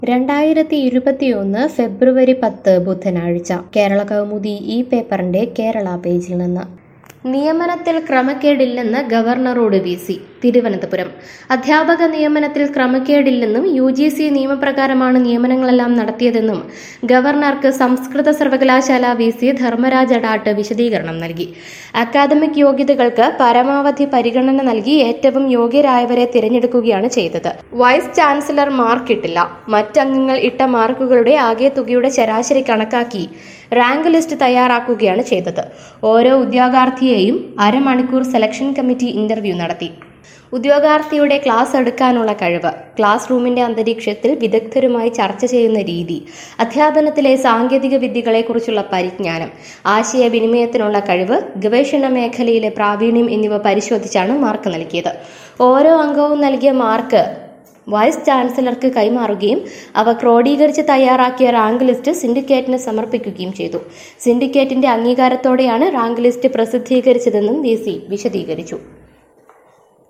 രണ്ടായിരത്തി ഇരുപത്തിയൊന്ന് ഫെബ്രുവരി പത്ത് ബുധനാഴ്ച കേരള കൗമുദി ഈ പേപ്പറിന്റെ കേരള പേജിൽ നിന്ന് നിയമനത്തിൽ ക്രമക്കേടില്ലെന്ന് ഗവർണറോട് വി സി തിരുവനന്തപുരം അധ്യാപക നിയമനത്തിൽ ക്രമക്കേടില്ലെന്നും യു ജി സി നിയമപ്രകാരമാണ് നിയമനങ്ങളെല്ലാം നടത്തിയതെന്നും ഗവർണർക്ക് സംസ്കൃത സർവകലാശാല വി സി ധർമ്മരാജ് അഡാട്ട് വിശദീകരണം നൽകി അക്കാദമിക് യോഗ്യതകൾക്ക് പരമാവധി പരിഗണന നൽകി ഏറ്റവും യോഗ്യരായവരെ തിരഞ്ഞെടുക്കുകയാണ് ചെയ്തത് വൈസ് ചാൻസലർ മാർക്കിട്ടില്ല മറ്റംഗങ്ങൾ ഇട്ട മാർക്കുകളുടെ ആകെ തുകയുടെ ശരാശരി കണക്കാക്കി റാങ്ക് ലിസ്റ്റ് തയ്യാറാക്കുകയാണ് ചെയ്തത് ഓരോ ഉദ്യോഗാർത്ഥിയെയും അരമണിക്കൂർ സെലക്ഷൻ കമ്മിറ്റി ഇന്റർവ്യൂ നടത്തി ഉദ്യോഗാർത്ഥിയുടെ ക്ലാസ് എടുക്കാനുള്ള കഴിവ് ക്ലാസ് റൂമിന്റെ അന്തരീക്ഷത്തിൽ വിദഗ്ധരുമായി ചർച്ച ചെയ്യുന്ന രീതി അധ്യാപനത്തിലെ സാങ്കേതിക വിദ്യകളെക്കുറിച്ചുള്ള പരിജ്ഞാനം ആശയവിനിമയത്തിനുള്ള കഴിവ് ഗവേഷണ മേഖലയിലെ പ്രാവീണ്യം എന്നിവ പരിശോധിച്ചാണ് മാർക്ക് നൽകിയത് ഓരോ അംഗവും നൽകിയ മാർക്ക് വൈസ് ചാൻസലർക്ക് കൈമാറുകയും അവ ക്രോഡീകരിച്ച് തയ്യാറാക്കിയ റാങ്ക് ലിസ്റ്റ് സിൻഡിക്കേറ്റിന് സമർപ്പിക്കുകയും ചെയ്തു സിൻഡിക്കേറ്റിന്റെ അംഗീകാരത്തോടെയാണ് റാങ്ക് ലിസ്റ്റ് പ്രസിദ്ധീകരിച്ചതെന്നും വി സി വിശദീകരിച്ചു